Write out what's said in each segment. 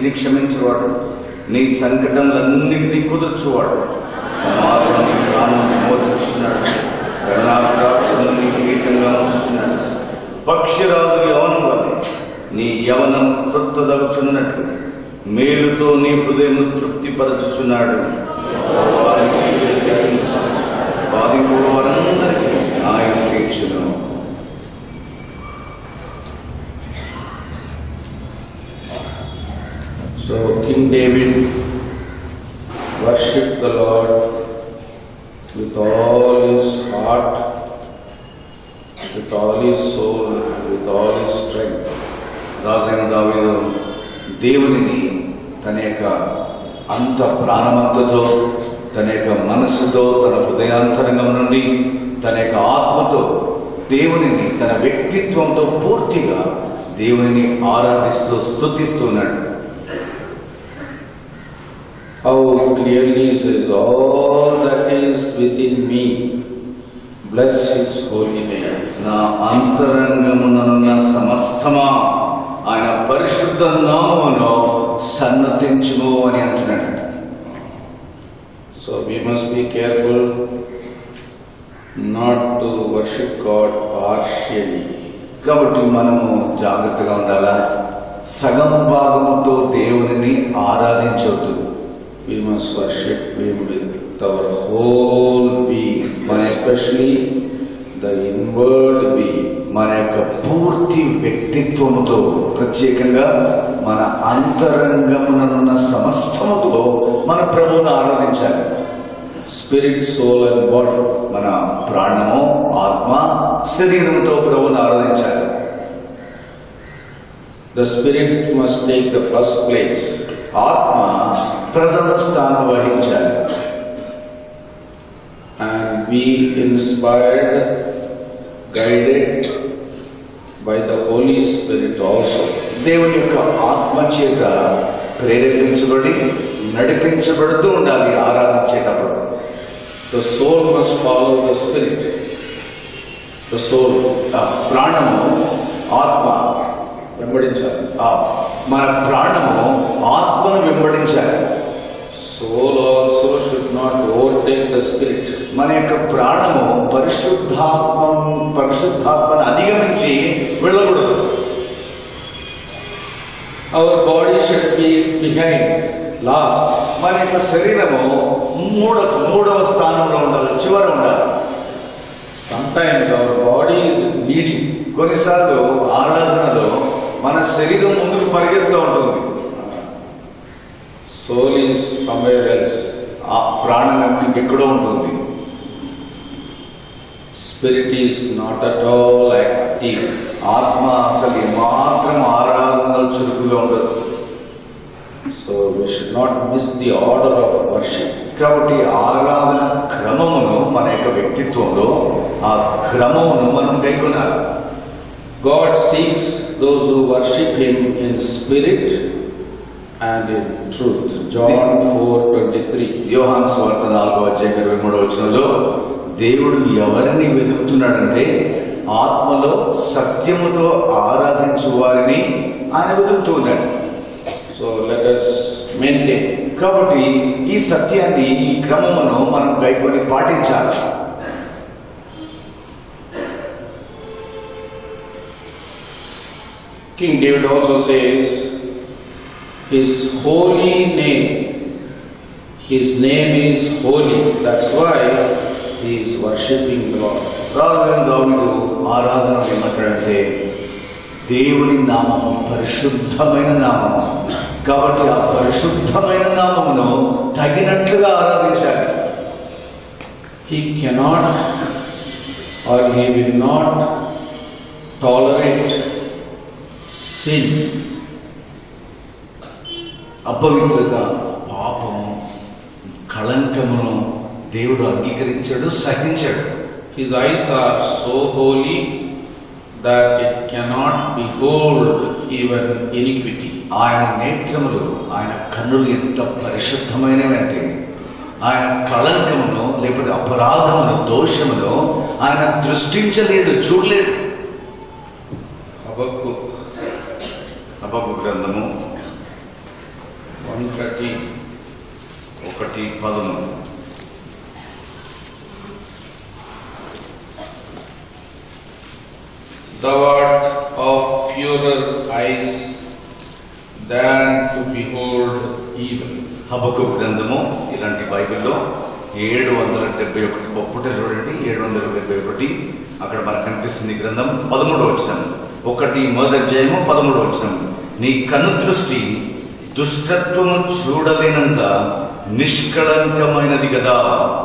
అన్నిటినీ క్షమించేవాడు నీ సంకటములన్నిటినీ కుదుర్చువాడు సమాధానం నీ ప్రాణం మోచుచున్నాడు కరుణాకటాక్షము నీ కిరీటంగా ఉంచుచున్నాడు పక్షిరాజు యవనం వల్లే నీ యవనం తృప్తదగుచున్నట్లు మేలుతో నీ హృదయం తృప్తిపరచుచున్నాడు వారి చీకటి తగ్గించుచున్నాడు. బాధింపుడు వారందరికీ ఆయన తీర్చును So King David worshipped the Lord with all his heart, with all his soul, and with all his strength. రాజైన దావీదు దేవునిని తన యొక్క అంత ప్రాణమంతతో తన యొక్క మనస్సుతో తన హృదయాంతరంగం నుండి తన యొక్క ఆత్మతో దేవునిని తన వ్యక్తిత్వంతో పూర్తిగా దేవునిని ఆరాధిస్తూ స్తుతిస్తున్నాడు How clearly he says, All that is within me, bless his holy name. నా అంతరంగమునన్న సమస్తమా ఆయన పరిశుద్ధ నామమును సన్నతించుము అని అంటున్నాడు So we must be careful not to worship God partially. కాబట్టి మనము జాగ్రత్తగా ఉండాలా సగం భాగముతో దేవునిని ఆరాధించవద్దు We must worship Him with our whole being, especially the inward being. మన యొక్క పూర్తి వ్యక్తిత్వముతో ప్రత్యేకంగా మన అంతరంగమునన్న సమస్తముతో మన ప్రభువును ఆరాధించాలి Spirit, soul, and body. మన ప్రాణము ఆత్మ శరీరంతో ప్రభువును ఆరాధించాలి The Spirit must take the first place. ఆత్మ ప్రథమ స్థానం వహించాలి and be inspired, guided by the Holy Spirit also. దేవుని యొక్క ఆత్మ చేత ప్రేరేపించబడి నడిపించబడుతూ ఉండాలి ఆరాధించేటప్పుడు The soul must follow the Spirit. The soul, ఆ ప్రాణము ఆత్మ వెంబడించాలి ఆ మన ప్రాణము ఆత్మను వెంబడించాలి Soul also should not overtake the Spirit. మన యొక్క ప్రాణము పరిశుద్ధాత్మ పరిశుద్ధాత్మను అధిగమించి వెళ్ళకూడదు Our body should be behind, last. మన యొక్క శరీరము మూడ మూడవ స్థానంలో ఉండాలి చివర ఉండాలి Sometimes our body is leading. కొన్నిసార్లు ఆరాధనలో మన శరీరం ముందుకు పరిగెడుతూ ఉంటుంది Soul is somewhere else. ఆ ప్రాణం ఏమో ఇంకెక్కడో ఉంటుంది Spirit is not at all active. ఆత్మ అసలు ఏమాత్రం ఆరాధనలో చురుకుగా ఉండదు So we should not miss the order of worship. కాబట్టి ఆరాధన క్రమమును మన యొక్క వ్యక్తిత్వంలో ఆ క్రమమును మనం కైకొనాలి God seeks those who worship Him in spirit and in truth. John 4:23. యోహాన్ స్వార్థ నాలుగో అధ్యాయం ఇరవై మూడో వచనంలో దేవుడు ఎవరిని వెతుకుతున్నాడంటే ఆత్మలో సత్యముతో ఆరాధించు వారిని ఆయన వెతుకుతూ ఉన్నాడు So let us maintain. కాబట్టి ఈ సత్యాన్ని ఈ క్రమమును మనం కైకొని పాటించాలి King David also says, His holy name. His name is holy. That's why he is worshipping the Lord. రాజైన దావీదు ఆరాధన ఏమంటాడంటే దేవుని నామము పరిశుద్ధమైన నామము కాబట్టి ఆ పరిశుద్ధమైన నామమును తగినట్లుగా ఆరాధించాలి He cannot or he will not tolerate sin. అపవిత్రత పాపము కళంకమును దేవుడు అంగీకరించాడు సహించాడు His eyes are so holy that it cannot behold even iniquity. ఆయన నేత్రములు ఆయన కన్నులు ఎంత పరిశుద్ధమైనవి అంటే ఆయన కళంకమును లేకపోతే అపరాధమును దోషమును ఆయన దృష్టించలేడు చూడలేడు Habakkuk అబగు గ్రంథము 13. ఒకటి పదము Thou art of purer eyes than to behold evil. హబకు గ్రంథము ఇలాంటి బైబిల్లో ఏడు వందల డెబ్బై ఒకటి పుట్ట చూడండి ఏడు వందల డెబ్బై ఒకటి అక్కడ మనకు కనిపిస్తుంది ఈ గ్రంథం పదమూడో వచనం ఒకటి మొదటి అధ్యాయము పదమూడో వచనం నీ కన్ను దృష్టి దుష్టత్వము చూడలేనంత నిష్కళంకమైనది కదా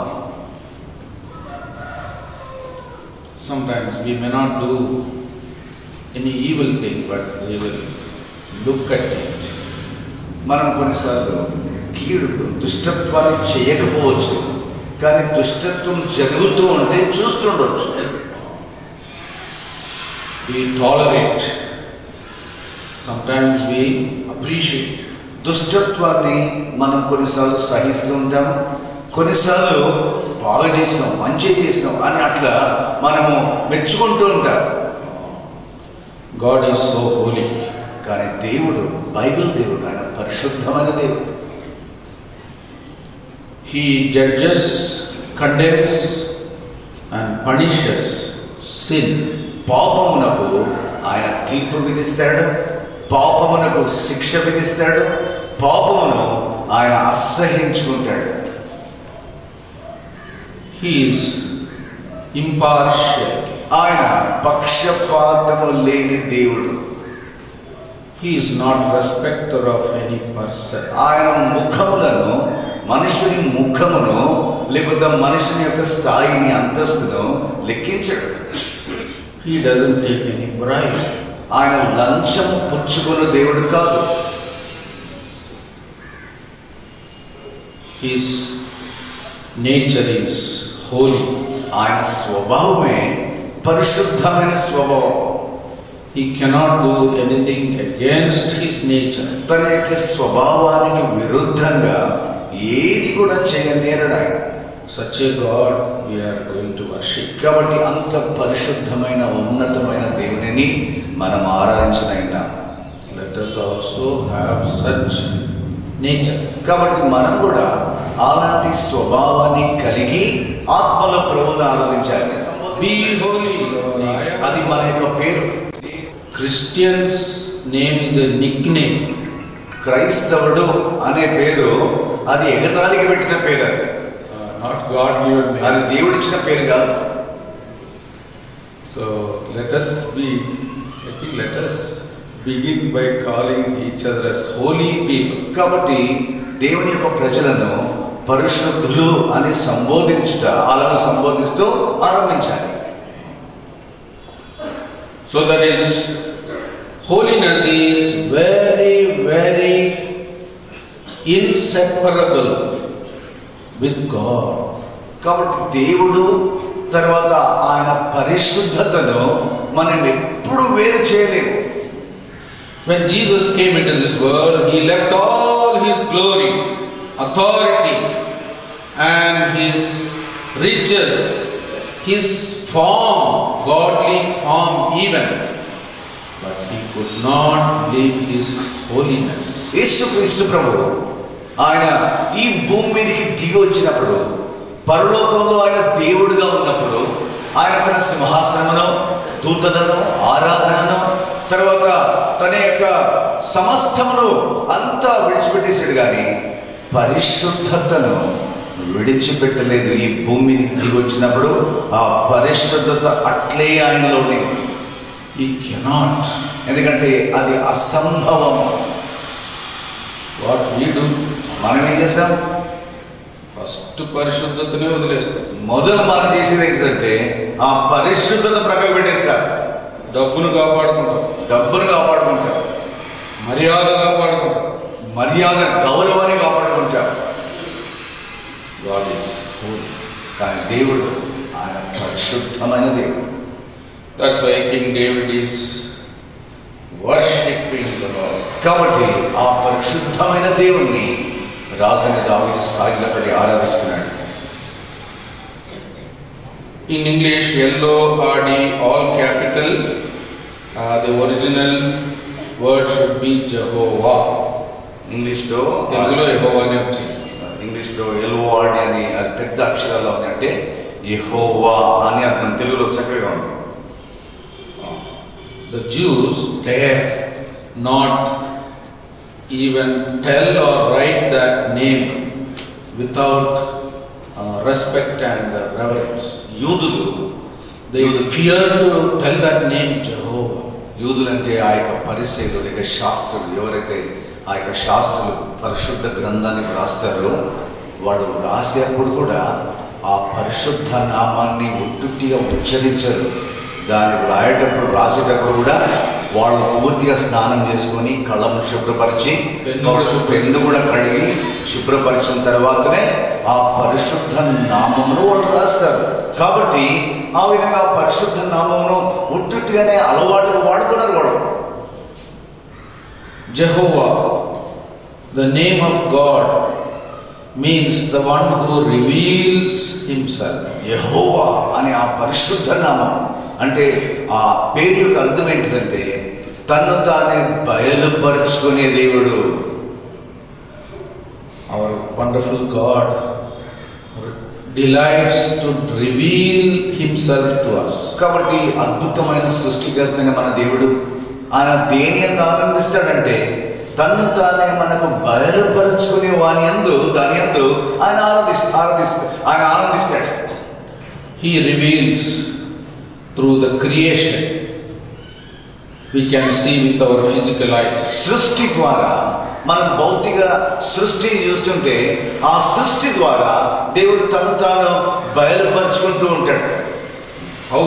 Sometimes we may not do any evil thing, but we will look at it. మనం కొన్నిసార్లు కీడు దుష్టత్వాన్ని చేయకపోవచ్చు కానీ దుష్టత్వం జరుగుతూ ఉంటే చూస్తుండొచ్చు We tolerate. Sometimes we appreciate. దుష్టత్వాన్ని మనం కొన్నిసార్లు సహిస్తూ ఉంటాం కొన్నిసార్లు బాగా చేసినాం మంచి చేసినాం అని అట్లా మనము మెచ్చుకుంటూ ఉంటాం God is so holy. కానీ దేవుడు బైబిల్ దేవుడు ఆయన పరిశుద్ధమైన దేవుడు He judges, condemns, and punishes sin. పాపమునకు ఆయన తీర్పు విధిస్తాడు పాపమునకు శిక్ష విధిస్తాడు పాపమును ఆయన అసహించుకుంటాడు He is impartial. ఆయన పక్షపాతము లేని దేవుడు He is not respecter of any person. ఆయన ముఖములను మనుషుని ముఖమును లేకపోతే మనుషుని యొక్క స్థాయిని అంతస్తును లెక్కించడు He doesn't take any bribe. ఆయన లంచం పుచ్చుకున్న దేవుడు కాదు His nature is holy. ఆయన స్వభావమే పరిశుద్ధమైన స్వభావం He cannot do anything against his nature. తన యొక్క స్వభావానికి విరుద్ధంగా ఏది కూడా చేయనేరడు ఆయన Such a God we are going to worship. కాబట్టి అంత పరిశుద్ధమైన ఉన్నతమైన దేవునిని మనం ఆరాధించనైనా Let us also have such nature. కాబట్టి మనం కూడా అలాంటి స్వభావాన్ని కలిగి ఆత్మలో ప్రభువుని ఆరాధించాలి Be holy. is our అది మన యొక్క పేరు Christian's name is a nickname. క్రైస్తవుడు అనే పేరు అది ఎగతాళికి పెట్టిన పేరు అది Uh, not God given అది name. దేవుడిచ్చిన పేరు కాదు So let us be, I think let us begin by calling each other as holy people. కాబట్టి దేవుని యొక్క ప్రజలను పరిశుద్ధులు అని సంబోధించుట వాళ్ళను సంబోధిస్తూ ఆరంభించాలి So that is, holiness is very, very inseparable with God. కాబట్టి దేవుడు తర్వాత ఆయన పరిశుద్ధతను మనం ఎప్పుడు వేరు చేయలేము When Jesus came into this world, he left all his glory, authority, and his riches, his form, godly form even. But he could not leave his holiness. యేసుక్రీస్తు ప్రభు ఆయన ఈ భూమి మీదకి దిగి వచ్చినప్పుడు పరలోకంలో ఆయన దేవుడిగా ఉన్నప్పుడు ఆయన తన సింహాసనమును దూతలను ఆరాధనను తర్వాత తన యొక్క సమస్తమును అంతా విడిచిపెట్టేశాడు కానీ పరిశుద్ధతను విడిచిపెట్టలేదు ఈ భూమి మీదకి దిగి వచ్చినప్పుడు ఆ పరిశుద్ధత అట్లే ఆయనలో ఉంది He cannot. ఎందుకంటే అది అసంభవం What we do, మనం ఏం చేస్తాం ఫస్ట్ పరిశుద్ధతనే వదిలేస్తాం మొదలు మనం చేసేది ఏంటంటే ఆ పరిశుద్ధత ప్రక్కన పెట్టేస్తారు డబ్బును కాపాడుకుంటాం డబ్బును కాపాడుకుంటారు మర్యాద కాపాడుకుంటాం మర్యాద గౌరవాన్ని కాపాడుకుంటారు God is holy. కానీ దేవుడు ఆయన పరిశుద్ధమైన దేవుడు That's why King David is worshipping the Lord. కాబట్టి ఆ పరిశుద్ధమైన దేవుణ్ణి రాజని దావిని సాగిలపడి ఆరాధిస్తున్నాడు In English, L-O-R-D, all capital, uh, the original word should be Jehovah. ఇంగ్లీష్లో తెలుగులో యెహోవానే వచ్చింది ఇంగ్లీష్లో ఎల్ఓఆర్డి అని అది పెద్ద అక్షరాల్లో ఉంది అంటే యెహోవా అని అర్థం తెలుగులో చక్కగా ఉంది The Jews dare not even tell or write that name without uh, respect and uh, reverence. యూదులు They fear to tell that name Jehovah. యూదులంటే ఆ యొక్క పరిశైలు లేక శాస్త్రులు ఎవరైతే ఆ యొక్క శాస్త్రులు పరిశుద్ధ గ్రంథాన్ని రాస్తారో వాడు రాసేటప్పుడు కూడా ఆ పరిశుద్ధ నామాన్ని ఒట్టుట్టిగా ఉచ్చరించరు దాన్ని రాయేటప్పుడు రాసేటప్పుడు కూడా వాళ్ళు పూర్తిగా స్నానం చేసుకొని కళ్ళను శుభ్రపరిచి పెన్ను కూడా శుభ్ర- పెన్ను కూడా కడిగి శుభ్రపరిచిన తర్వాతనే ఆ పరిశుద్ధ నామమును వాళ్ళు రాస్తారు కాబట్టి ఆ విధంగా పరిశుద్ధ నామమును ఉట్టుట్టిగానే అలవాటుగా వాడుకున్నారు వాళ్ళు Jehovah, the name of God, means the one who reveals himself. యెహోవా అనే ఆ పరిశుద్ధ నామం అంటే ఆ పేరు యొక్క అర్థం ఏంటిదంటే తను తానే బయలుపరుచుకునే దేవుడు Our wonderful God delights to reveal himself to us. కాబట్టి అద్భుతమైన సృష్టికర్తైన మన దేవుడు ఆయన దేని ఎందు ఆనందిస్తాడంటే తన్ను తానే మనకు బయలుపరుచుకునే వాని ఎందు దాని ఎందు ఆయన ఆనందిస్తా ఆనందిస్తా ఆయన ఆనందిస్తాడు He reveals through the creation. We can see with our physical eyes. సృష్టి ద్వారా మనం భౌతిక సృష్టిని చూస్తుంటే ఆ సృష్టి ద్వారా దేవుడు తను తాను బయలుపరుచుకుంటూ ఉంటాడు How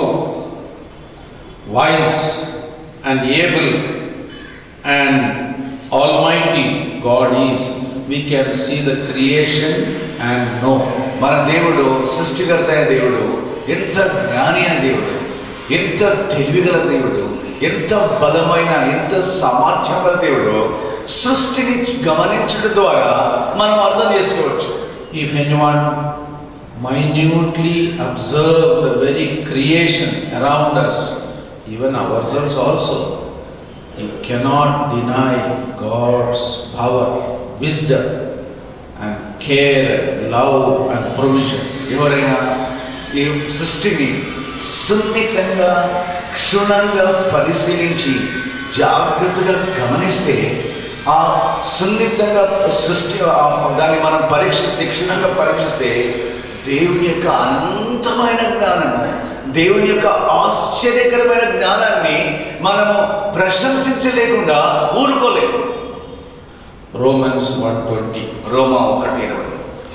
wise and able and almighty God is. We can see the creation and know. మన దేవుడు సృష్టికర్త అయిన దేవుడు ఎంత జ్ఞాని అయిన దేవుడు ఎంత తెలివిగల దేవుడు ఎంత బలమైన ఎంత సామర్థ్యం గల దేవుడు సృష్టిని గమనించడం ద్వారా మనం అర్థం చేసుకోవచ్చు If anyone minutely observe the very creation around us, even ourselves also, you cannot deny God's power, wisdom, and care, love, and provision. ఎవరైనా ఈ సృష్టిని సున్నితంగా క్షుణ్ణంగా పరిశీలించి జాగ్రత్తగా గమనిస్తే ఆ సున్నితంగా సృష్టి ఆ దాన్ని మనం పరీక్షిస్తే క్షుణ్ణంగా పరీక్షిస్తే దేవుని యొక్క అనంతమైన జ్ఞానము దేవుని యొక్క ఆశ్చర్యకరమైన జ్ఞానాన్ని మనము ప్రశంసించలేకుండా ఊరుకోలేము Romans 120. రోమా ఒకటి ఇరవై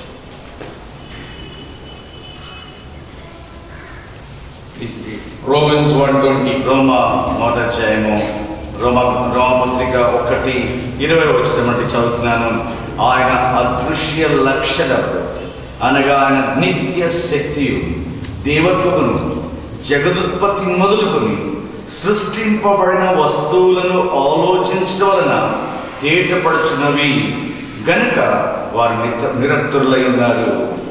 Please read. Romans 120. రోమా మొదటి అధ్యాయము రోమా రోమపత్రిక ఒకటి ఇరవై వచ్చినటువంటి చదువుతున్నాను ఆయన అదృశ్య లక్షణము అనగా ఆయన నిత్య శక్తియు దేవత్వమును జగదుత్పత్తి మొదలుకొని సృష్టింపబడిన వస్తువులను ఆలోచించడం వలన తేటపడుచున్నవి గనుక వారు నిత నిరత్తులై ఉన్నారు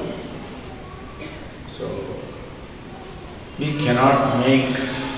So, we cannot make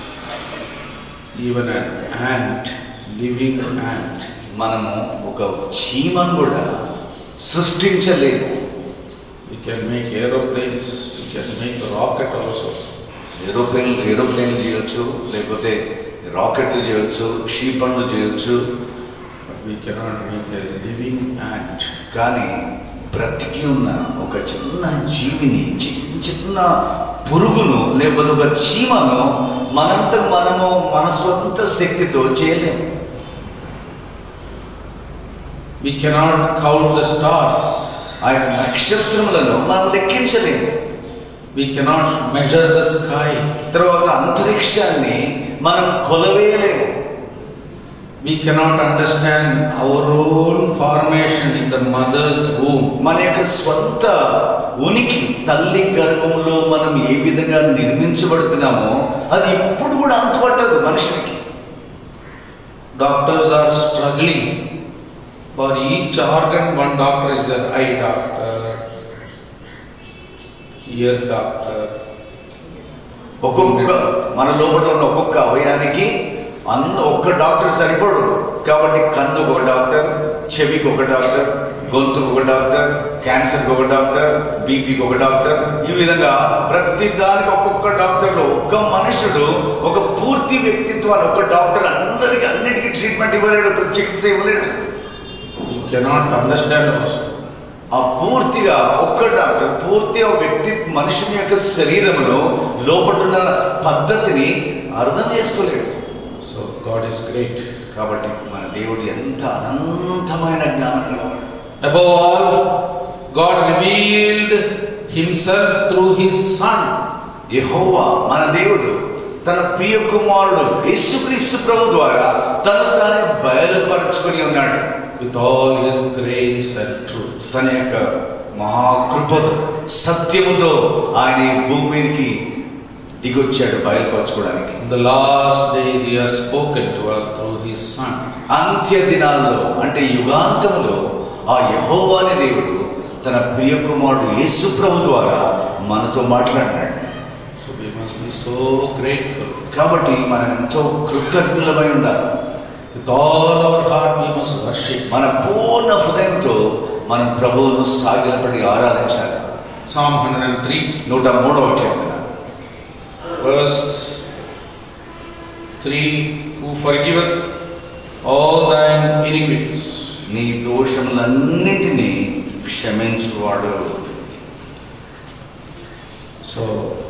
even an ant, living ant. మనము ఒక చీమను కూడా సృష్టించలేము We can make aeroplanes, we can make a rocket also. Aeroplane ఏరోప్లేన్లు చేయొచ్చు లేకపోతే రాకెట్లు చేయొచ్చు క్షిపణులు చేయొచ్చు But we cannot make a living ant. కానీ బ్రతికి ఉన్న ఒక చిన్న జీవిని చిన్న చిన్న పురుగును లేకపోతే ఒక చీమను మనంతకు మనము మన స్వంత శక్తితో చేయలేము We cannot count the stars. ఆ యొక్క నక్షత్రములను మనం లెక్కించలేము We cannot measure the sky. తర్వాత అంతరిక్షాన్ని మనం కొలవేయలేము We cannot understand our own formation in the mother's womb. మన యొక్క స్వంత ఉనికి తల్లి గర్భంలో మనం ఏ విధంగా నిర్మించబడుతున్నామో అది ఇప్పుడు కూడా అంతుపట్టదు మనుషునికి Doctors are struggling. For each organ, one doctor is there. Eye doctor, ear doctor. ఒక్కొక్క మన లోపల ఉన్న ఒక్కొక్క అవయానికి అన్న ఒక్క డాక్టర్ సరిపడు కాబట్టి కన్నుకు ఒక డాక్టర్ చెవికి ఒక డాక్టర్ గొంతుకు ఒక డాక్టర్ క్యాన్సర్కి ఒక డాక్టర్ బీపీకి ఒక డాక్టర్ ఈ విధంగా ప్రతి దానికి ఒక్కొక్క డాక్టర్లో ఒక్క మనుషుడు ఒక పూర్తి వ్యక్తిత్వాన్ని ఒక డాక్టర్ అందరికి అన్నిటికీ ట్రీట్మెంట్ ఇవ్వలేడు చికిత్స ఇవ్వలేడు You cannot understand also. ఆ పూర్తిగా ఒక్క డాక్టర్ పూర్తిగా వ్యక్తి మనుషుని యొక్క శరీరంలో లోపటున్న పద్ధతిని అర్థం చేసుకోలేడు So God is great. కాబట్టి మన దేవుడు ఎంత అనంతమైన జ్ఞానం గలవాడు Above all, God revealed Himself through His Son. యెహోవా మన దేవుడు తన ప్రియ కుమారుడు యేసుక్రీస్తు ప్రభు ద్వారా తను తానే బయలుపరచుకొని ఉన్నాడు with all His grace and truth. తన యొక్క మహాకృపతో సత్యముతో ఆయన ఈ భూమి మీదకి దిగొచ్చాడు బయలుపరచుకోవడానికి In the last days, He has spoken to us through His Son. అంత్య దినాల్లో అంటే యుగాంతములో ఆ యహోవాని దేవుడు తన ప్రియ కుమారుడు యేసు ప్రభు ద్వారా మనతో మాట్లాడినాడు So we must be so grateful. కాబట్టి మనం ఎంతో కృతజ్ఞులమై ఉండాలి With all our heart, we must worship. మన పూర్ణ హృదయంతో మనం ప్రభువును సాగిలపడి ఆరాధించాలి Psalm 103, నూట మూడవ కీర్తన verse 3 Who forgiveth all thine iniquities. నీ దోషములన్నింటినీ క్షమించువాడు So,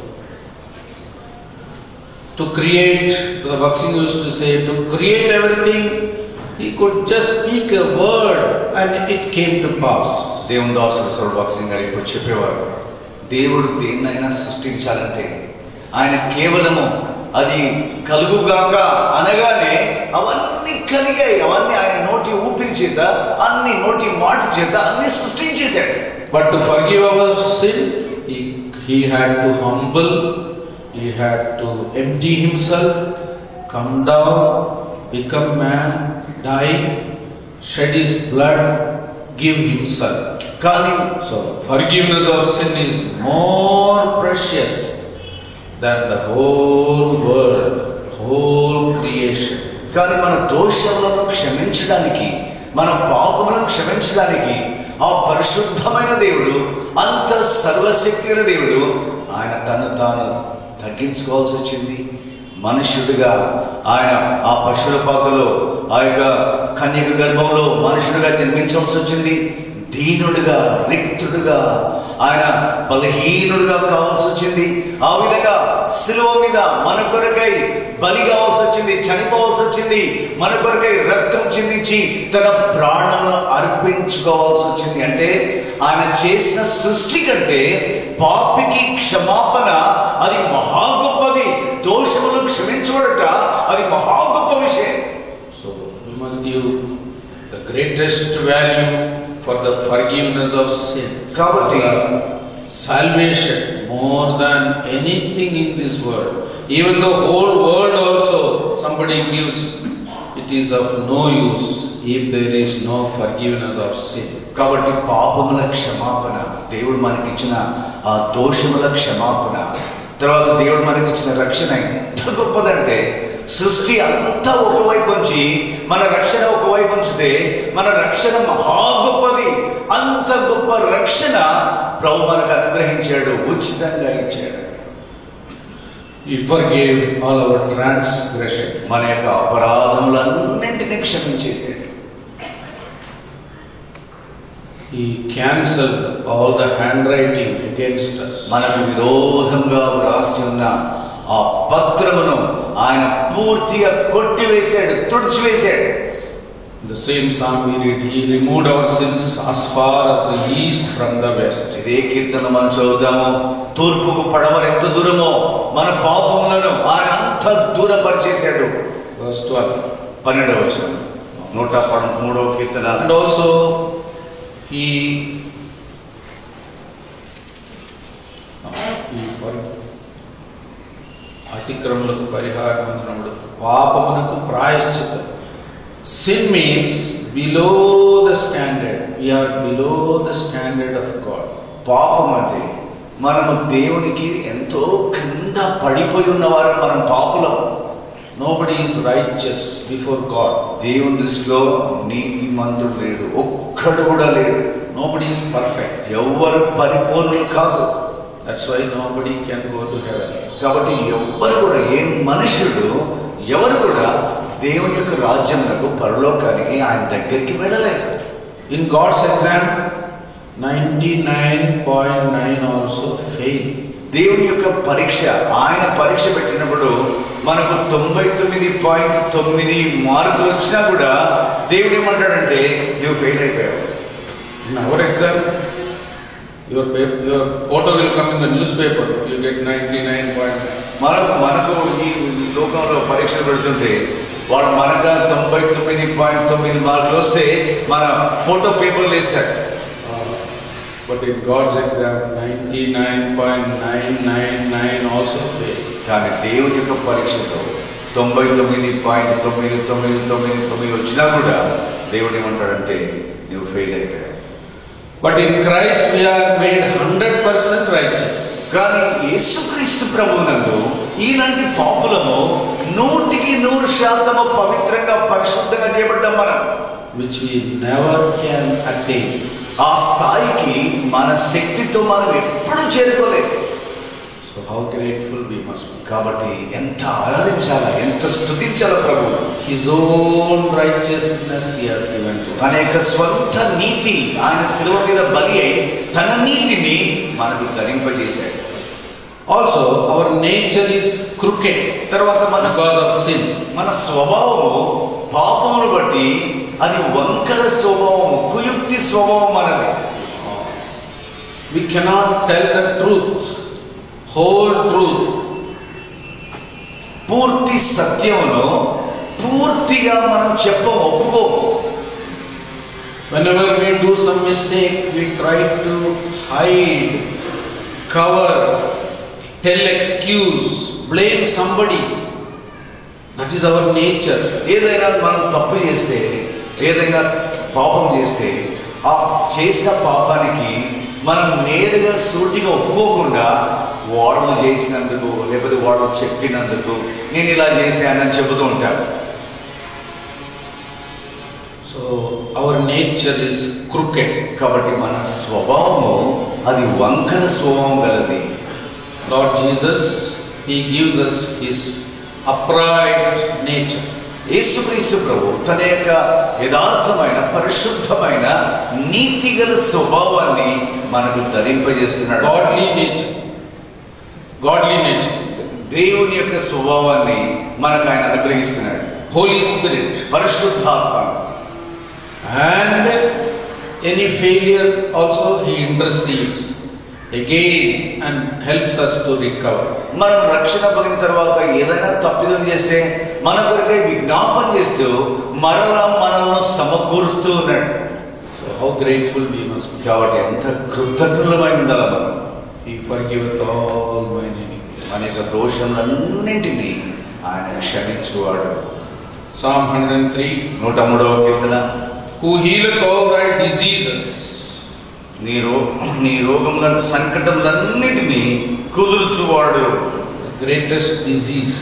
to create, the boxing used to say, to create everything, he could just speak a word and it came to pass. దేవుని దాసుడు సౌరభాగ్ సింగ్ గారు ఇప్పుడు చెప్పేవారు దేవుడు దేన్నైనా సృష్టించాలంటే ఆయన కేవలము అది కలుగుగాక అనగానే అవన్నీ కలిగాయి అవన్నీ ఆయన నోటి ఊపిరి చేత అన్ని నోటి మాట చేత అన్ని సృష్టించేశాడు But to forgive our sin, he, he had to humble, he had to empty himself, come down, become man, die, shed his blood, give himself. కానీ So, forgiveness of sin is more precious than the whole world, whole creation. కానీ మన దోషములను క్షమించడానికి మన పాపములను క్షమించడానికి ఆ పరిశుద్ధమైన దేవుడు అంత సర్వశక్తి గల దేవుడు ఆయన తను తాను తగ్గించుకోవాల్సి వచ్చింది మనుష్యుడిగా ఆయన ఆ పశువుల పాకలో ఆ యొక్క కన్యక గర్భంలో మనుషుడిగా జన్మించవలసి వచ్చింది దీనుడిగా రిక్తుడుగా ఆయన బలహీనుడిగా కావాల్సి వచ్చింది ఆ విధంగా శిలువ మీద మన కొరకై బలి కావాల్సి వచ్చింది చనిపోవాల్సి వచ్చింది మన కొరకై రక్తం చిందించి తన ప్రాణమును అర్పించుకోవాల్సి వచ్చింది అంటే ఆయన చేసిన సృష్టి కంటే పాపికి క్షమాపణ అది మహా గొప్పది దోషములు క్షమించబడట అది మహా గొప్ప విషయం So, we must give the greatest value for the forgiveness of sin. కాబట్టి salvation more than anything in this world. Even the whole world also, somebody gives, it is of no use if there is no forgiveness of sin. కాబట్టి పాపముల క్షమాపణ దేవుడు మనకిచ్చిన ఆ దోషముల క్షమాపణ తర్వాత దేవుడు మనకిచ్చిన రక్షణ ఎంత గొప్పదంటే సృష్టి అంతా ఒకవైపు ఉంచి మన రక్షణ ఒకవైపు ఉంచితే మన రక్షణ మహా గొప్పది అంత గొప్ప రక్షణ ప్రభు మనకు అనుగ్రహించాడు ఉచితంగా ఇచ్చాడు He forgave all our transgression. మన యొక్క అపరాధములన్నింటినీ క్షమించేశాడు He cancelled all the handwriting against us. మనకు విరోధంగా వ్రాసి ఉన్న ఆ పత్రమును ఆయన పూర్తిగా కొట్టివేశాడు తుడిచివేశాడు In the same psalm we read, He removed our sins as far as the east from the west. ఇదే కీర్తన మనం చదువుతాము తూర్పుకు పడమర ఎంత దూరమో మన పాపములను ఆయన అంత దూరపరిచేశాడు Verse 12. పన్నెండవ వచనం నూట పద- మూడవ కీర్తన And also, He ఈ పరి- అతిక్రమలకు పరిహారం అన్నప్పుడు పాపమునకు ప్రాయశ్చిత్తం sin means below the standard we are below the standard of God పాపం అంటే మనము దేవునికి ఎంతో కింద పడిపోయి ఉన్నవారు మనం పాపులం Nobody is righteous before God. దేవుని దృష్టిలో నీతిమంతుడు లేడు ఒక్కడు కూడా లేడు Nobody is perfect. ఎవ్వరు పరిపూర్ణులు కాదు That's why nobody can go to heaven. కాబట్టి ఎవ్వరు కూడా ఏ మనుషుడు ఎవరు కూడా దేవుని యొక్క రాజ్యములకు పరలోకానికి ఆయన దగ్గరికి వెళ్ళలేదు In God's exam, 99.9 also fail. దేవుని యొక్క పరీక్ష ఆయన పరీక్ష పెట్టినప్పుడు మనకు తొంభై తొమ్మిది పాయింట్ తొమ్మిది మార్కులు వచ్చినా కూడా దేవుడు ఏమంటాడంటే నువ్వు ఫెయిల్ అయిపోయావు In our exam, your, pa- your photo will come in the newspaper. You get 99.9. మనకు మనకు ఈ ఈ లోకంలో పరీక్షలు పెడుతుంటే వాడు మనక తొంభై తొమ్మిది పాయింట్ తొమ్మిది మార్కులు వస్తే మన ఫోటో పేపర్లు వేస్తారు But in God's exam, 99.999 also fail. కానీ దేవుని యొక్క పరీక్షలో తొంభై తొమ్మిది పాయింట్ తొమ్మిది తొమ్మిది తొమ్మిది తొమ్మిది వచ్చినా కూడా దేవుడు ఏమంటాడంటే నువ్వు ఫెయిల్ అయిపోయావు But in Christ, we are made 100% righteous. కానీ యేసుక్రీస్తు ప్రభువునందు ఈలాంటి పాపులము నూటికి నూరు శాతము పవిత్రంగా పరిశుద్ధంగా చేయబడ్డాం మనం which we never can attain. ఆ స్థాయికి మన శక్తితో మనం ఎప్పుడు చేరుకోలేదు So, how grateful we must be. కాబట్టి ఎంత ఆరాధించాలా ఎంత స్థుతించాలా ప్రభు His own righteousness He has given to us. తన యొక్క స్వంత నీతి ఆయన శిలువ మీద బలి అయి తన నీతిని మనకు ధరింపజేశాడు Also, our nature is crooked తర్వాత మన because of sin. మన స్వభావము పాపమును బట్టి అది వంకర స్వభావము కుయుక్తి స్వభావం మనది We cannot tell the truth, whole truth. పూర్తి సత్యమును పూర్తిగా మనం చెప్ప ఒప్పుకోము Whenever we do some mistake, we try to hide, cover, tell excuse, blame somebody. That is our nature. ఏదైనా మనం తప్పు చేస్తే ఏదైనా పాపం చేస్తే ఆ చేసిన పాపానికి మనం నేరుగా సూటిగా ఒప్పుకోకుండా వాడలు చేసినందుకు లేకపోతే వాడు చెప్పినందుకు నేను ఇలా చేశానని చెబుతూ ఉంటాను So, our nature is crooked. కాబట్టి మన స్వభావము అది వంకర స్వభావం గలది Lord Jesus, He gives us His upright nature. యేసుక్రీస్తు ప్రభు తన యొక్క యథార్థమైన పరిశుద్ధమైన నీతిగల స్వభావాన్ని మనకు ధరింపజేస్తున్నాడు Godly nature. Godly nature. దేవుని యొక్క స్వభావాన్ని మనకు ఆయన అనుగ్రహిస్తున్నాడు Holy Spirit. పరిశుద్ధాత్మ And any failure also He intercedes again and helps us to recover. మనం రక్షణ పొందిన తర్వాత ఏదైనా తప్పిదం చేస్తే మన కొరకై విజ్ఞాపన చేస్తూ మరలా మనల్ని సమకూరుస్తూ ఉన్నాడు So, how grateful we must be. కాబట్టి ఎంత కృతజ్ఞులమై ఉండాలి మనం He forgiveth all mine iniquities. మన యొక్క దోషములన్నింటినీ ఆయన క్షమించువాడు Psalm 103 నూట మూడవ కీర్తన Who healeth all thy diseases. నీ రో నీ రోగముల సంకటములన్నిటినీ కుదుర్చువాడు The greatest disease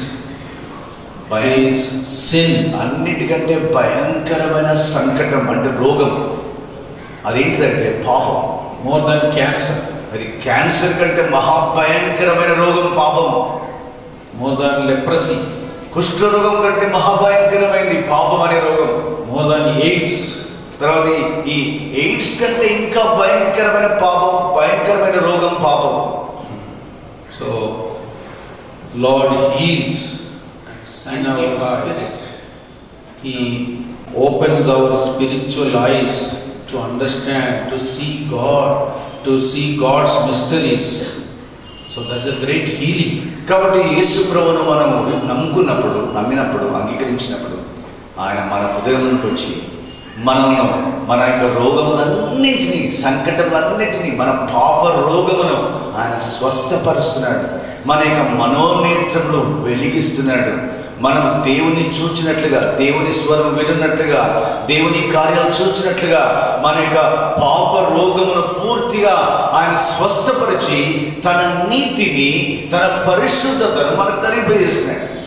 భయం is sin. అన్నిటికంటే భయంకరమైన సంకటం అంటే రోగం అదేంటిదంటే పాపం More than cancer. అది క్యాన్సర్ కంటే మహాభయంకరమైన రోగం పాపం More than leprosy. కుష్ఠరోగం కంటే మహాభయంకరమైనది పాపం అనే రోగం More than AIDS. తర్వాత ఈ- ఈ ఎయిడ్స్ కంటే ఇంకా భయంకరమైన పాపం భయంకరమైన రోగం పాపం So, Lord heals in our hearts. He opens our spiritual eyes to understand, to see God, to see God's mysteries. So, that's a great healing. కాబట్టి యేసు ప్రభువును మనము నమ్ముకున్నప్పుడు నమ్మినప్పుడు అంగీకరించినప్పుడు ఆయన మన హృదయంలోకి వచ్చి మనల్ని మన యొక్క రోగములన్నింటినీ సంకటములన్నింటినీ మన పాప రోగమును ఆయన స్వస్థపరుస్తున్నాడు మన యొక్క మనోనేత్రములు వెలిగిస్తున్నాడు మనం దేవుని చూచినట్లుగా దేవుని స్వరం వినున్నట్లుగా దేవుని కార్యాలు చూచినట్లుగా మన యొక్క పాప రోగమును పూర్తిగా ఆయన స్వస్థపరిచి తన నీతిని తన పరిశుద్ధతను మనకు ధరింపజేస్తున్నాడు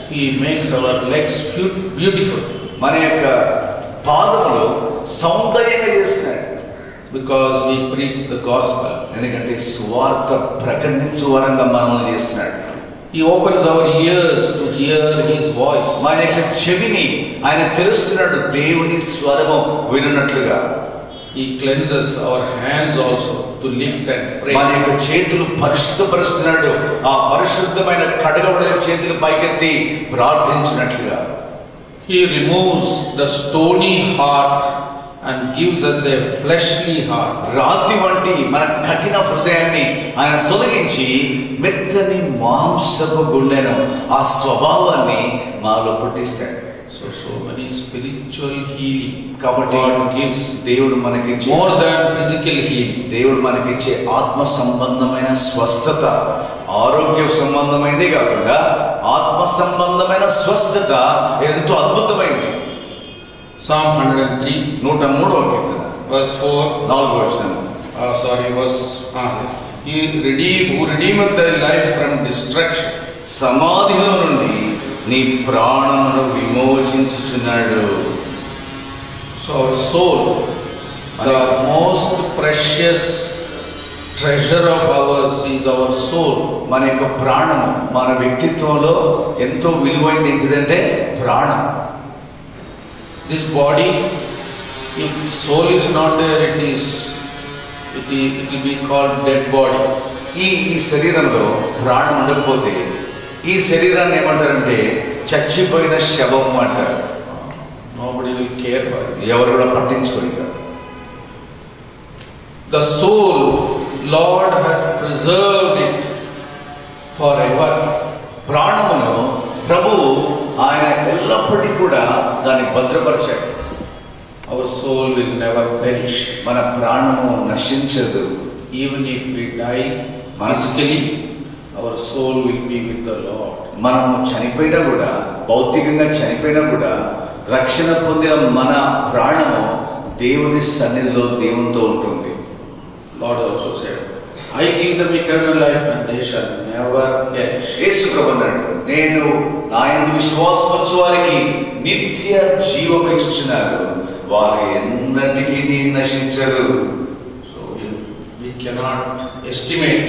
He makes our legs beau- beautiful మన యొక్క పాదములు సౌందర్యంగా చేస్తున్నాడు because we preach the gospel. ఎందుకంటే స్వార్థ ప్రకటించు వరంగా మనల్ని చేస్తున్నాడు He opens our ears to hear His voice. మన యొక్క చెవిని ఆయన తెలుస్తున్నాడు దేవుని స్వరము వినున్నట్లుగా He cleanses our hands also to lift and pray. మన యొక్క చేతులు పరిశుద్ధపరుస్తున్నాడు ఆ పరిశుద్ధమైన కడగబడిన చేతులు పైకెత్తి ప్రార్థించినట్లుగా He removes the stony heart and gives us a fleshly heart. రాతి వంటి మన కఠిన హృదయాన్ని ఆయన తొలగించి మెత్తని మాంసపు గుండెను ఆ స్వభావాన్ని మాలో పుట్టిస్తాడు So, so many spiritual healing. కాబట్టి God gives దేవుడు మనకిచ్చే more than physical healing. దేవుడు మనకిచ్చే ఆత్మ సంబంధమైన స్వస్థత ఆరోగ్య సంబంధమైనది కాకుండా ఆత్మ సంబంధమైన స్వస్థత ఎంతో అద్భుతమైంది Psalm 103, నూట మూడవ కీర్తన verse 4. నాలుగో వచ్చిన Uh, sorry, verse. Uh, he redeem, who redeemeth thy life from destruction. సమాధిలో నుండి నీ ప్రాణమును విమోచించుచున్నాడు So our soul, the most precious treasure of ours is our soul. మన యొక్క ప్రాణము మన వ్యక్తిత్వంలో ఎంతో విలువైనది ఏంటిదంటే ప్రాణం This body, if soul is not there, it is, it, is, it will be called dead body. ఈ ఈ శరీరంలో ప్రాణం ఉండకపోతే ఈ శరీరాన్ని ఏమంటారంటే చచ్చిపోయిన శవం అంటారు Nobody will care for it. ఎవరు కూడా పట్టించుకోరు The soul, Lord has preserved it forever. ప్రాణమును ప్రభువు ఆయన ఎల్లప్పటికీ కూడా దాన్ని భద్రపరిచాడు Our soul will never perish. మన ప్రాణము నశించదు Even if we die physically, our soul will be with the Lord. మనము చనిపోయినా కూడా భౌతికంగా చనిపోయినా కూడా రక్షణ పొందిన మన ప్రాణము దేవుని సన్నిధిలో దేవునితో ఉంటుంది Lord also said, I give them eternal life and they shall never perish. యేసు ప్రభు అన్నాడు నేను ఆయన విశ్వాసవచ్చు వారికి నిత్య జీవం ఇచ్చుచున్నాను వారు ఎన్నటికీ నశించరు So we, we cannot estimate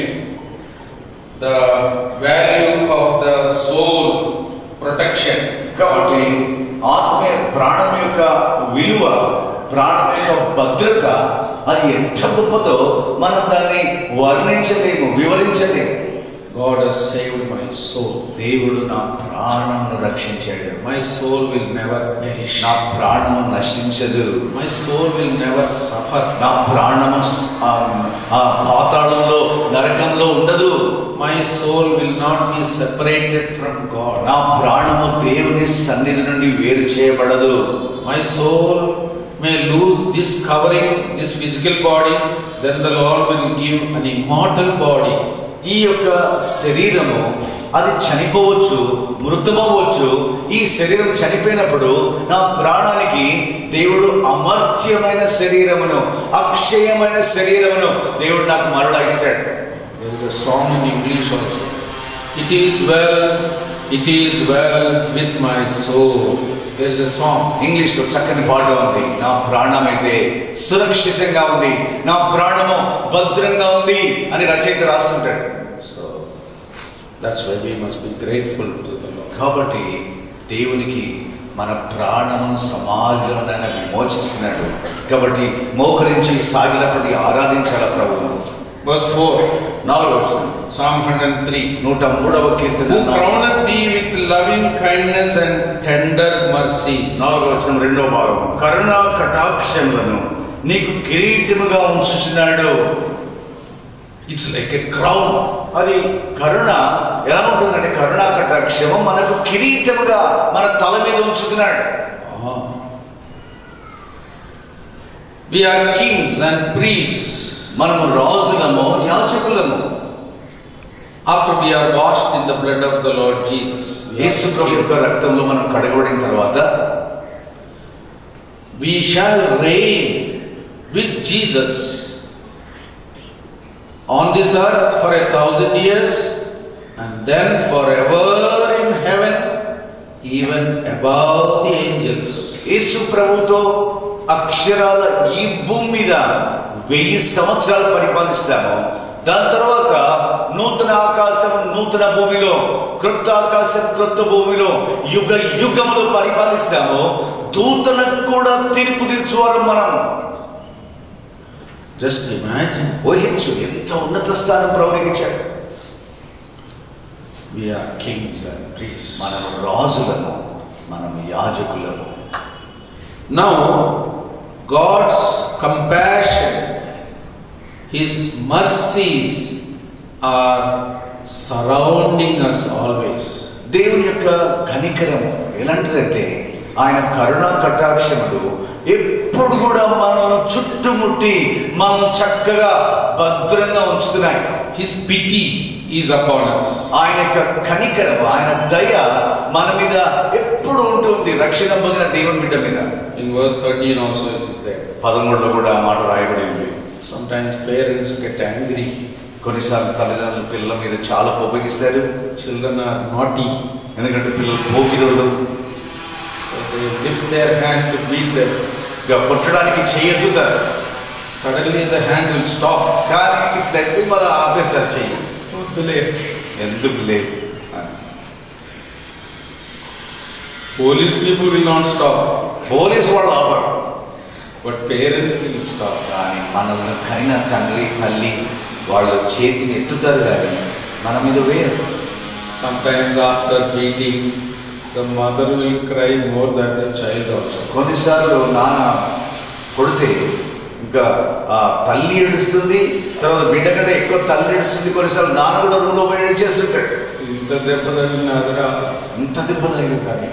the value of the soul protection. కాబట్టి ఆత్మీయ ప్రాణం యొక్క విలువ ప్రాణం యొక్క భద్రత అది ఎంత గొప్పదో మనం దాన్ని వర్ణించలేము వివరించలేము God has saved my soul. దేవుడు నా ప్రాణంను రక్షించాడు My soul will never perish. నా ప్రాణము నశించదు My soul will never suffer. నా ప్రాణము స్- ఆ- ఆ పాతాళంలో నరకంలో ఉండదు My soul will not be separated from God. నా ప్రాణము దేవుని సన్నిధి నుండి వేరు చేయబడదు My soul may lose this covering, this physical body, then the Lord will give an immortal body. ఈ యొక్క శరీరము అది చనిపోవచ్చు మృతమవచ్చు ఈ శరీరం చనిపోయినప్పుడు నా ప్రాణానికి దేవుడు అమర్త్యమైన శరీరమును అక్షయమైన శరీరమును దేవుడు నాకు మరలా ఇస్తాడు There is a song in English also. It is well, it is well with my soul. There is a song. English లో చక్కని పాట ఉంది నా ప్రాణం అయితే సురక్షితంగా ఉంది నా ప్రాణము భద్రంగా ఉంది అని రచయిత రాస్తుంటాడు So that's why we must be grateful to the Lord. కాబట్టి దేవునికి మన ప్రాణమును సమాధిలో ఆయన విమోచిస్తున్నాడు కాబట్టి మోకరించి సాగినప్పటి ఆరాధించాల ప్రభు Verse 4, నాలుగో వచనం. Psalm 103. నూట మూడవ కీర్తన Who crowneth thee with loving kindness and tender mercies. నాలుగో వచనం రెండో భాగం కరుణా కటాక్షములను నీకు కిరీటముగా ఉంచుచున్నాడు It's like a crown. అది కరుణ ఎలా ఉంటుందంటే కరుణా కటాక్షము మనకు కిరీటముగా మన తల మీద ఉంచుతున్నాడు Ah. We are kings and priests. మనము రాజులము యాజకులము After we are washed in the blood of the Lord Jesus, we, Yesu are Prabhu king. యొక్క రక్తంలో మనం కడగబడిన తర్వాత we shall reign with Jesus on this earth for a thousand years and then forever in heaven even above the angels. యేసు ప్రభుతో అక్షరాల ఈ భూమి మీద వెయ్యి సంవత్సరాలు పరిపాలిస్తాము దాని తర్వాత నూతన ఆకాశం నూతన భూమిలో క్రొత్త ఆకాశం క్రొత్త భూమిలో యుగ యుగములు పరిపాలిస్తాము దూతలకు కూడా తీర్పు తీర్చువారు మనం Just imagine, ఊహించు ఎంత ఉన్నత స్థానం ప్రవహించాడు we are kings and priests. మనం రాజులము మనం యాజకులము Now, God's compassion, His mercies are surrounding us always. దేవుని యొక్క కనికరము ఎలాంటిదంటే ఆయన కరుణా కటాక్షములు ఎప్పుడు కూడా మనం చుట్టుముట్టి మనం చక్కగా భద్రంగా ఉంచుతున్నాయి His pity is upon us. ఆయన యొక్క కనికరం ఆయన దయ మన మీద ఎప్పుడు ఉంటుంది రక్షణ పొందిన దేవుని బిడ్డ మీద In verse 13 also it is there. పదమూడులో కూడా ఆ మాట రాయబడి ఉంది Sometimes parents get angry, కొన్నిసార్లు తల్లిదండ్రులు పిల్లల మీద చాలా కోపగిస్తారు children are naughty, ఎందుకంటే పిల్లలు పోకిరోళ్ళు so they lift their hand to beat them. ఇక కొట్టడానికి చెయ్యెత్తుతారు Suddenly the hand will stop. కానీ ఇట్లయితే మళ్ళీ ఆపేస్తారు చెయ్యి వద్దులే. ఎందుకు లేదు అని. Police people will not stop, police వాళ్ళు ఆపరు but parents will stop. కానీ మనల్ని కైన తండ్రి తల్లి వాళ్ళు చేతిని ఎత్తుతారు కానీ మన మీద వేయరు Sometimes after beating, the mother will cry more than the child also. కొన్నిసార్లు నాన్న కొడితే ఇంకా ఆ తల్లి ఏడుస్తుంది తర్వాత బిడ్డ కంటే ఎక్కువ తల్లి ఏడుస్తుంది కొన్నిసార్లు నాన్న కూడా రూమ్లో పోయి ఏడ్చేస్తుంటాడు ఇంత దెబ్బ తగిలినాదరా అంత దెబ్బ తగిలింది కానీ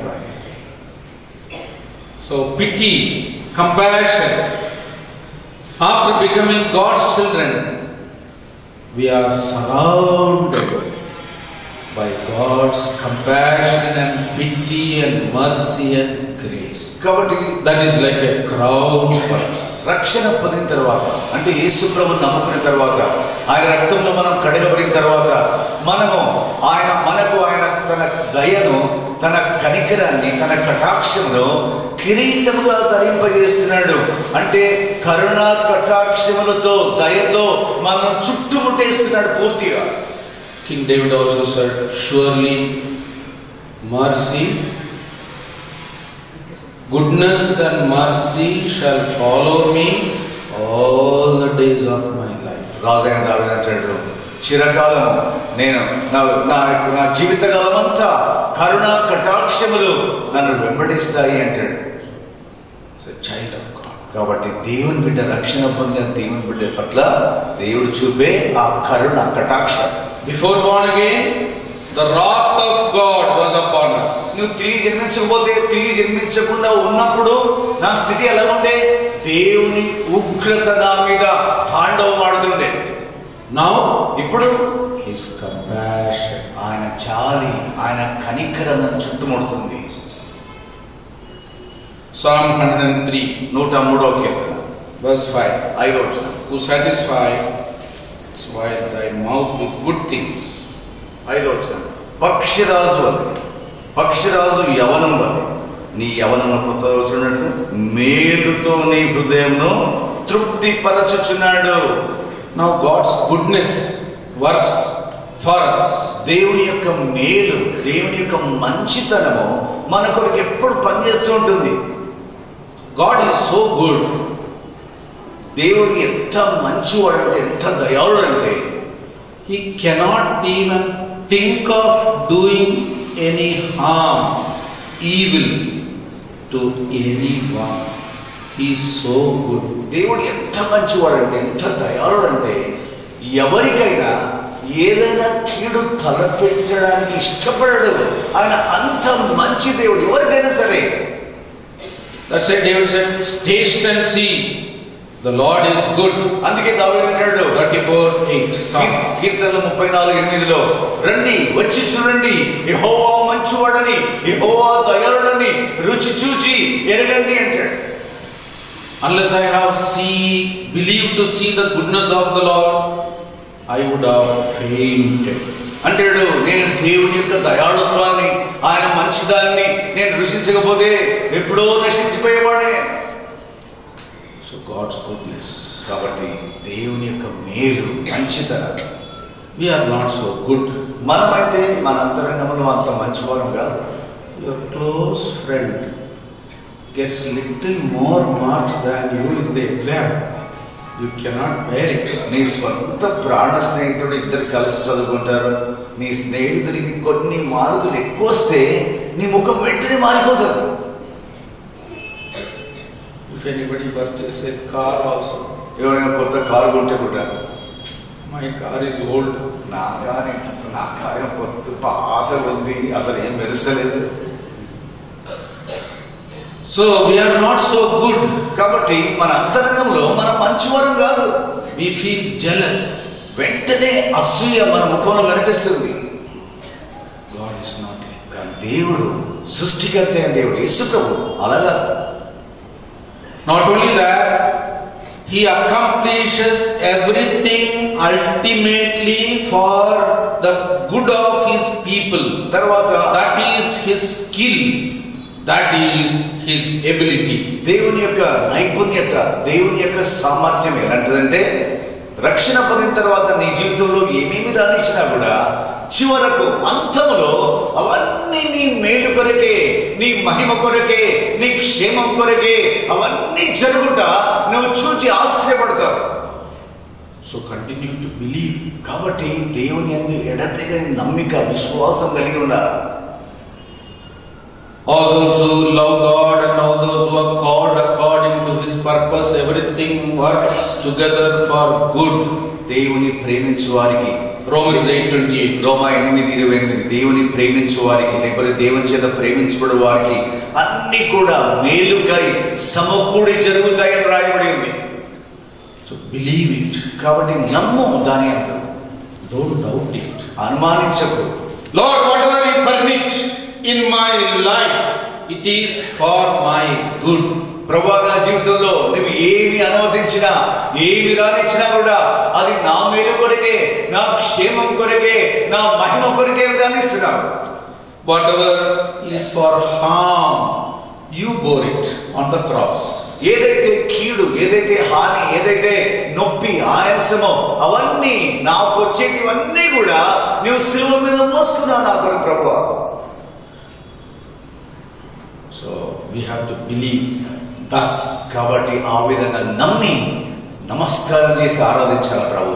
So pity, compassion. After becoming God's children, we are surrounded by God's compassion and pity and mercy and grace. కాబట్టి That is like a crown for us. రక్షణ పొందిన తర్వాత అంటే యేసు ప్రభు నమ్ముకున్న తర్వాత ఆయన రక్తంలో మనం కడగబడిన తర్వాత మనము ఆయన మనకు ఆయన తన దయను తన కనికరాన్ని తన కటాక్షమును కిరీటముగా ధరింపజేస్తున్నాడు అంటే కరుణా కటాక్షములతో దయతో మనం చుట్టుముట్టేస్తున్నాడు పూర్తిగా King David also said, Surely mercy, goodness and mercy shall follow me all the days of my life. రాజైన దావీదు అంటాడు చిరకాలం నేను నా నా నా జీవితకాలం అంతా కరుణా కటాక్షములు నన్ను వెంబడిస్తాయి అంటాడు As a child of God. కాబట్టి దేవుని బిడ్డ రక్షణ పొందిన దేవుని బిడ్డ పట్ల దేవుడు చూపే ఆ కరుణ కటాక్షం Before born again, the wrath of God was upon us. నువ్వు తిరిగి జన్మించకపోతే తిరిగి జన్మించకుండా ఉన్నప్పుడు నా స్థితి ఎలా ఉండే దేవుని ఉగ్రత నా మీద తాండవం ఆడుతుండే Now, ఇప్పుడు His compassion. ఆయన చాలి ఆయన కనికరం నన్ను చుట్టుముడుతుంది Psalm 103, నూట మూడో కీర్తన verse 5. ఐదో వచ్చిన Who satisfy while thy mouth with good things. ఐదో వచ్చిన పక్షిరాజు అది పక్షిరాజు యవనం అది నీ యవనము కొత్త చూడట్లు మేలుతో నీ హృదయంను తృప్తి పరచుచున్నాడు Now, God's goodness works for us. దేవుని యొక్క మేలు దేవుని యొక్క మంచితనము మన కొరకు ఎప్పుడు పనిచేస్తూ ఉంటుంది God is so good దేవుడు ఎంత మంచివాడు అంటే ఎంత దయాళుడు అంటే He cannot even think of doing any harm, evil to anyone. He is so good. దేవుడు ఎంత మంచివాడు అంటే ఎంత దయాళుడు అంటే ఎవరికైనా ఏదైనా కీడు తలపెట్టడానికి ఇష్టపడడు ఆయన అంత మంచి దేవుడు ఎవరికైనా సరే That's why David said, Taste and see, the Lord is good. అందుకే దావీదు అంటాడు 34 8. కీ- Psalm. కీర్తనలు ముప్పై నాలుగు ఎనిమిదిలో రండి వచ్చి చూడండి యెహోవా మంచివాడని యెహోవా దయాళుడని రుచి చూచి ఎరగండి అంటాడు Unless I have see, believed to see the goodness of the Lord, I would have fainted. అంటాడు నేను దేవుని యొక్క దయాళుత్వాన్ని ఆయన మంచిదాన్ని నేను రుచించకపోతే ఎప్పుడో నశించిపోయేవాడే So God's goodness. కాబట్టి దేవుని యొక్క మేలు మంచితనం We are not so good. మనమైతే మన అంతరంగంలో అంత మంచివారం కాదు Your close friend gets little more marks than you in the exam. You cannot bear it. నీ స్వంత ప్రాణ స్నేహితుడు ఇద్దరు కలిసి చదువుకుంటారు నీ స్నేహితుడికి కొన్ని మార్కులు ఎక్కువ వస్తే నీ ముఖం వెంటనే మారిపోతుంది If anybody purchases a car also, ఎవరైనా కొత్త కారు కొంటే కూడా my car is old. నా కారు నా కారు కొత్త పాత ఉంది అసలు ఏం మెరుస్తలేదు So we are not so good. కాబట్టి మన అంతరంగంలో మన మంచివారం కాదు We feel jealous. వెంటనే అసూయ మన ముఖంలో కనిపిస్తుంది God is not like that. కానీ దేవుడు సృష్టికర్త అయిన దేవుడు యేసు ప్రభు అలాగా Not only that, He accomplishes everything ultimately for the good of His people. తర్వాత That is His skill. That is His ability. దేవుని యొక్క నైపుణ్యత దేవుని యొక్క సామర్థ్యం ఎలాంటిదంటే రక్షణ పొందిన తర్వాత నీ జీవితంలో ఏమేమి రానిచ్చినా కూడా చివరకు అంతములో అవన్నీ నీ మేలు కొరకే నీ మహిమ కొరకే నీ క్షేమం కొరకే అవన్నీ జరుగుట నువ్వు చూచి ఆశ్చర్యపడతావు So continue to believe. కాబట్టి దేవుని అందు ఎడతెగని నమ్మిక విశ్వాసం కలిగి ఉండాలి All those who love God and all those who are called according to His purpose, everything works together for good. దేవుని ప్రేమించు వారికి Romans 8:28. రోమా ఎనిమిది ఇరవై ఎనిమిది దేవుని ప్రేమించు వారికి లేకపోతే దేవుని చేత ప్రేమించబడి వారికి అన్ని కూడా మేలుకై సమకూడి జరుగుతాయని రాయబడి ఉంది So believe it. కాబట్టి నమ్ము దాని అంత Don't doubt it. అనుమానించకు Lord, whatever you permit in my life, it is for my good. ప్రభా నా జీవితంలో నువ్వు ఏమి అనుమతించినా ఏమి రానిచ్చినా కూడా అది నా మేలు కొరకే నా క్షేమం కొరకే నా మహిమ కొరకే విధానిస్తున్నావు Whatever is for harm, you bore it on the cross. ఏదైతే కీడు ఏదైతే హాని ఏదైతే నొప్పి ఆయాసమో అవన్నీ నాకు వచ్చేటివన్నీ కూడా నువ్వు శిలువ మీద మోసుకున్నావు నా కొరకు ప్రభు So we have to believe thus. కాబట్టి ఆ విధంగా నమ్మి నమస్కారం చేసి ఆరాధించాలి ప్రభు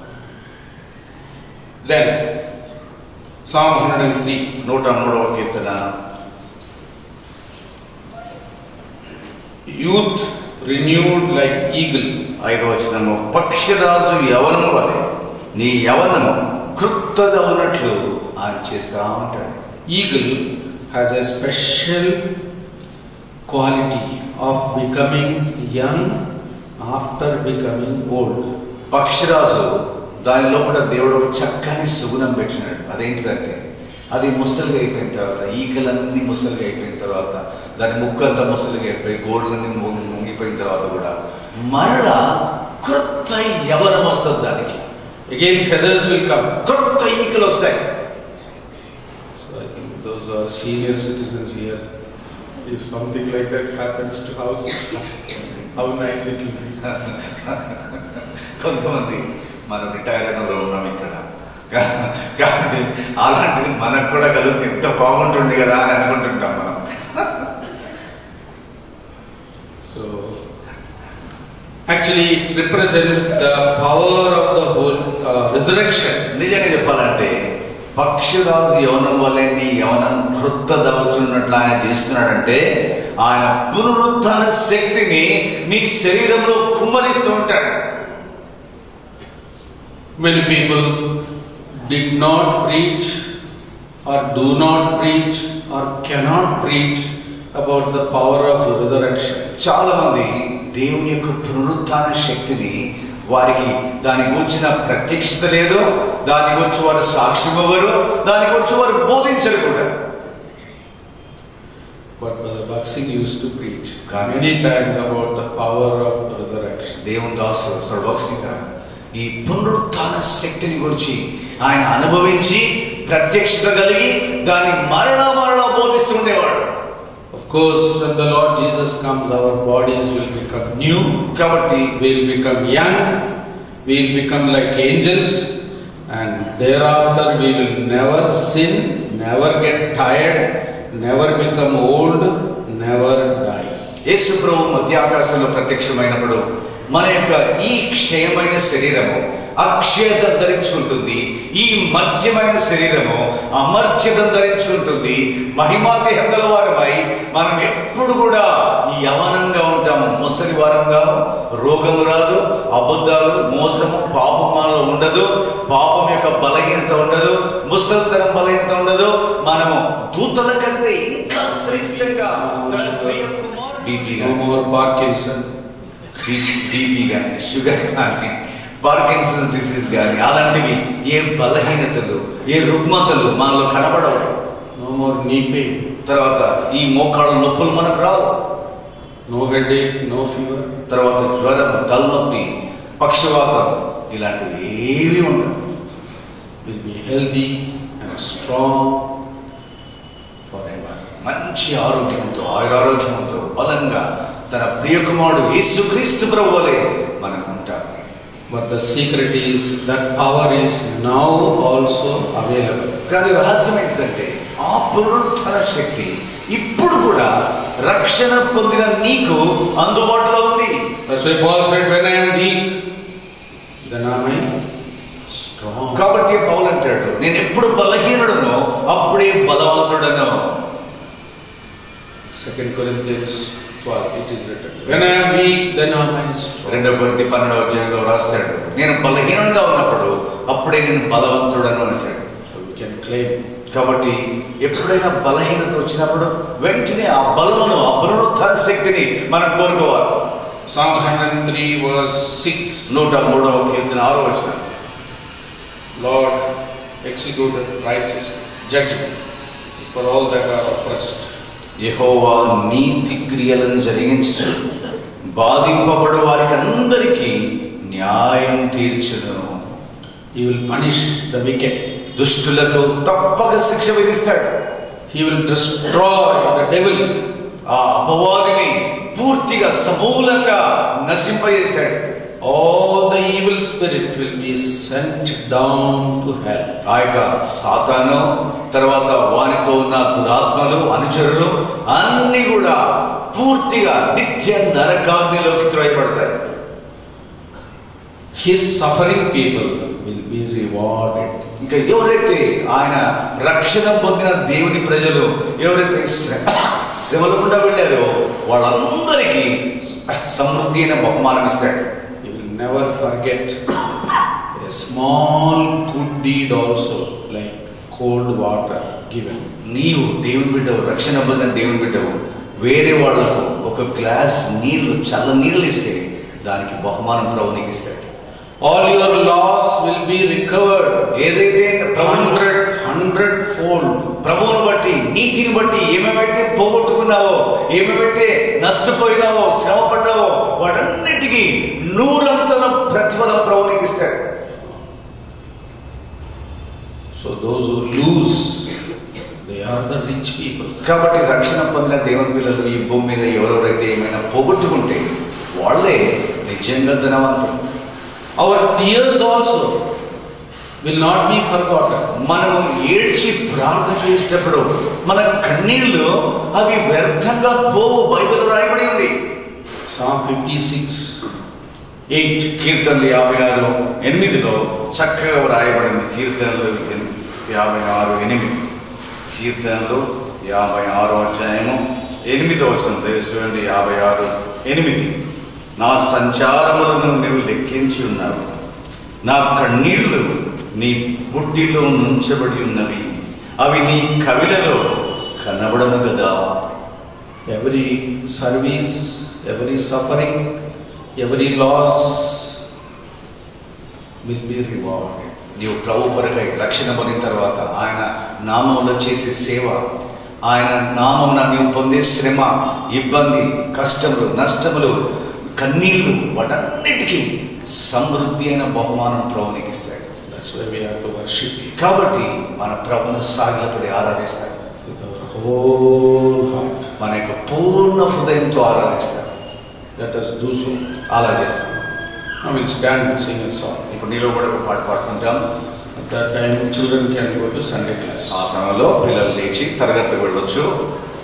Then, Psalm 103. నూట మూడవ కీర్తన Youth renewed like eagle. ఐదవ వచనము పక్షిరాజు యవనము వలె నీ యవనము కృప్తగా ఉన్నట్లు ఆయన చేస్తా ఉంటాడు Eagle has a special quality of becoming young after becoming old. పక్షిరాజు దాని లోపల దేవుడు ఒక చక్కని సుగుణం పెట్టినాడు అదేంటిదంటే అది ముసలిగా అయిపోయిన తర్వాత ఈకలన్నీ ముసలిగా అయిపోయిన తర్వాత దాని ముక్కంతా ముసలిగా అయిపోయి గోడలన్నీ ము- మునిగిపోయిన తర్వాత కూడా మరలా క్రొత్త యవనం వస్తుంది దానికి Again, feathers will come. క్రొత్త ఈకలు వస్తాయి So I think those who are senior citizens here, if something like that happens to house, how nice it will be. కొంతమంది మనం రిటైర్ అయిన వాళ్ళు ఉన్నాం ఇక్కడ కా- కాబట్టి అలాంటిది మనకు కూడా కలిగితే ఎంత బాగుంటుంది కదా అని అనుకుంటుంటాం మనం So, actually, it represents the power of the whole uh, resurrection. నిజంగా చెప్పాలంటే పక్షిరాజు యవనం వల్లే నీ యవనం క్రొత్త దవచున్నట్లు ఆయన చేస్తున్నాడంటే ఆయన పునరుత్థాన శక్తిని నీ శరీరంలో కుమ్మరిస్తూ ఉంటాడు Many people did not preach, or do not preach, or cannot preach about the power of resurrection. చాలా మంది దేవుని యొక్క పునరుత్థాన శక్తిని వారికి దాని గురించిన ప్రత్యక్షత లేదు దాని గురించి వారు సాక్ష్యం ఇవ్వరు దాని గురించి వారు బోధించరు కూడా But Brother Baksin used to preach Correct. many times about the power of resurrection. దేవుని దాసుడు సర్వక్షిక ఈ పునరుత్థాన శక్తిని గురించి ఆయన అనుభవించి ప్రత్యక్షత కలిగి దాన్ని మరలా మరలా బోధిస్తూ ఉండేవాడు Of course, when the Lord Jesus comes, our bodies will become new, కాబట్టి we will become young, we will become like angels, and thereafter we will never sin, never get tired, never become old, never die. యేసు ప్రభు మధ్యాకాశంలో ప్రత్యక్షమైనప్పుడు మన యొక్క ఈ క్షయమైన శరీరము అక్షయత ధరించుకుంటుంది ఈ మధ్యమైన శరీరము అమర్త్యత ధరించుకుంటుంది మహిమాదేహం గల వారమై మనం ఎప్పుడు కూడా యవనంగా ఉంటాము ముసలి వారంగా రోగము రాదు అబద్ధాలు మోసము పాపం మనలో ఉండదు పాపం యొక్క బలహీనత ఉండదు ముసలితనం బలహీనత ఉండదు మనము దూతల కంటే ఇంకా శ్రేష్టంగా తన ప్రియ కుమారుడు BP No more Parkinson, BP కానీ షుగర్ కానీ పార్కిన్సన్స్ డిసీజ్ కానీ అలాంటివి ఏ బలహీనతలు ఏ రుగ్మతలు మనలో కనబడవు no more knee pain, తర్వాత ఈ మోకాళ్ళ నొప్పులు మనకు రావు no headache, no fever. తర్వాత జ్వరం తలనొప్పి పక్షవాతం ఇలాంటివి ఏవి ఉండవు We'll be healthy and strong forever. మంచి ఆరోగ్యంతో ఆయురారోగ్యంతో బలంగా తన ప్రియకుమారుడు యేసుక్రీస్తు ప్రభు వలె మనం ఉంటాం But the secret is that power is now also available. కానీ రహస్యం ఏంటిదంటే ఆ పునరుత్థాన శక్తి ఇప్పుడు కూడా రక్షణ పొందిన నీకు అందుబాటులో ఉంది That's why Paul said, When I am weak, then am I strong. కాబట్టి పౌలు అంటాడు నేను ఎప్పుడు బలహీనుడను అప్పుడే బలవంతుడను Second Corinthians 12, it is written. When I am weak, then am I strong. రెండవ కొరింథీ పన్నెండవ అధ్యాయంలో రాస్తాడు నేను బలహీనుడిగా ఉన్నప్పుడు అప్పుడే నేను బలవంతుడను అంటాడు So we can claim. కాబట్టి ఎప్పుడైనా బలహీనత వచ్చినప్పుడు వెంటనే ఆ బలమును ఆ పునరుత్థాన శక్తిని మనం కోరుకోవాలి Psalm 103, verse 6. నూట మూడవ కీర్తన ఆరో వచ్చిన Lord, execute righteousness, judgment for all that are oppressed. యెహోవా నీతి క్రియలను జరిగించు బాధింపబడు వారికి అందరికీ న్యాయం తీర్చును He will punish the wicked. దుష్టులకు తప్పక శిక్ష విధిస్తాడు He will destroy the devil. ఆ అపవాదిని పూర్తిగా సమూలంగా నశింపజేస్తాడు All the evil spirit will be sent down to hell. ఆ యొక్క సాతాను తర్వాత వానితో ఉన్న దురాత్మలు అనుచరులు అన్ని కూడా పూర్తిగా నిత్య నరకాగ్నిలోకి త్రోయపడతాయి His suffering people will be rewarded. ఇంకా ఎవరైతే ఆయన రక్షణ పొందిన దేవుని ప్రజలు ఎవరైతే శ్రమ శ్రమల గుండా వెళ్ళారో వాళ్ళందరికీ సమృద్ధి అయిన బహుమానం ఇస్తాడు He will never forget a small good deed also, like cold water given. నీవు దేవుని బిడ్డవు రక్షణ పొందిన దేవుని బిడ్డవు వేరే వాళ్లకు ఒక గ్లాస్ నీళ్లు చల్ల నీళ్ళు ఇస్తే దానికి బహుమానం ప్రభు నీకు ఇస్తాడు All your loss will be recovered ఏదైతే ప్రభువును hundred, hundred fold. ప్రభువును బట్టి నీతిని బట్టి ఏమేమైతే పోగొట్టుకున్నావో ఏమేమైతే నష్టపోయినావో శ్రమ పడ్డావో వాటన్నిటికీ నూరంతల ప్రతిఫలం ప్రభు నీకు ఇస్తాడు So those who lose, they are the rich people. కాబట్టి రక్షణ పొందిన దేవుని పిల్లలు ఈ భూమి మీద ఎవరెవరైతే ఏమైనా పోగొట్టుకుంటే వాళ్ళే నిజంగా ధనవంతులు Our tears also will not be forgotten. మనము ఏడ్చి ప్రార్థన చేసేటప్పుడు మన కన్నీళ్లు అవి వ్యర్థంగా పోవు బైబిల్ రాయబడి ఉంది Psalm 56, 8. కీర్తనలు యాభై ఆరు ఎనిమిదిలో చక్కగా వ్రాయబడింది కీర్తనలు ఎన్- యాభై ఆరు ఎనిమిది కీర్తనలు యాభై ఆరో అధ్యాయము ఎనిమిదో వచ్చిన చూడండి యాభై ఆరు ఎనిమిది నా సంచారములను నీవు లెక్కించి ఉన్నావు నా కన్నీళ్లు నీ బుడ్డిలో నుంచబడి ఉన్నవి అవి నీ కవిలలో కనబడను కదా Every service, every suffering, every loss will be rewarded. నీవు ప్రభు కొరకై రక్షణ పొందిన తర్వాత ఆయన నామంలో చేసే సేవ ఆయన నామమున నీవు పొందే శ్రమ ఇబ్బంది కష్టములు నష్టములు కన్నీళ్లు వాటన్నిటికీ సమృద్ధి అయిన బహుమానం ప్రభు నీకు ఇస్తాడు That's That's why we have to worship Him కాబట్టి మన ప్రభును సాగిలపడి ఆరాధిస్తాం with our whole heart. మన యొక్క పూర్ణ హృదయంతో ఆరాధిస్తాం Let us do so. అలా చేస్తాం Now we'll stand and sing a song. ఇప్పుడు నీలో కూడా ఒక పాట పాడుకుంటాం At that time, children can go to Sunday class. ఆ సమయంలో పిల్లలు లేచి తరగతికి వెళ్ళొచ్చు